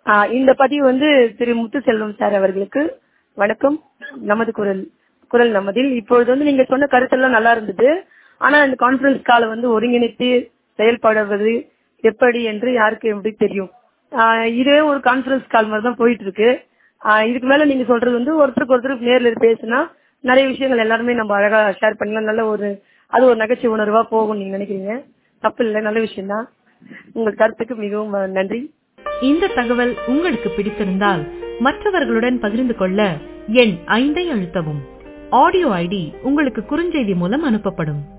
ஆஹ் இந்த பதிவு வந்து திரு முத்துசெல்வம் சார் அவர்களுக்கு வணக்கம் நமது குரல் குரல் நமதில் இப்பொழுது வந்து நீங்க சொன்ன கருத்தெல்லாம் நல்லா இருந்தது ஆனா இந்த கான்பரன்ஸ் காலை வந்து ஒருங்கிணைத்து செயல்படுவது எப்படி என்று யாருக்கு எப்படி தெரியும் ஆஹ் இதுவே ஒரு கான்பரன்ஸ் கால் மாதிரி தான் போயிட்டு இருக்கு ஆஹ் இதுக்கு மேல நீங்க சொல்றது வந்து ஒருத்தருக்கு ஒருத்தர் நேர்ல பேசினா நிறைய விஷயங்கள் எல்லாருமே நம்ம அழகா ஷேர் பண்ணலாம் நல்ல ஒரு அது ஒரு நகைச்சுவை உணர்வா போகும் நீங்க நினைக்கிறீங்க தப்பு இல்லை நல்ல விஷயம் தான் உங்கள் கருத்துக்கு மிகவும் நன்றி இந்த தகவல் உங்களுக்கு பிடித்திருந்தால் மற்றவர்களுடன் பகிர்ந்து கொள்ள எண் ஐந்தை அழுத்தவும் ஆடியோ ஐடி உங்களுக்கு குறுஞ்செய்தி மூலம் அனுப்பப்படும்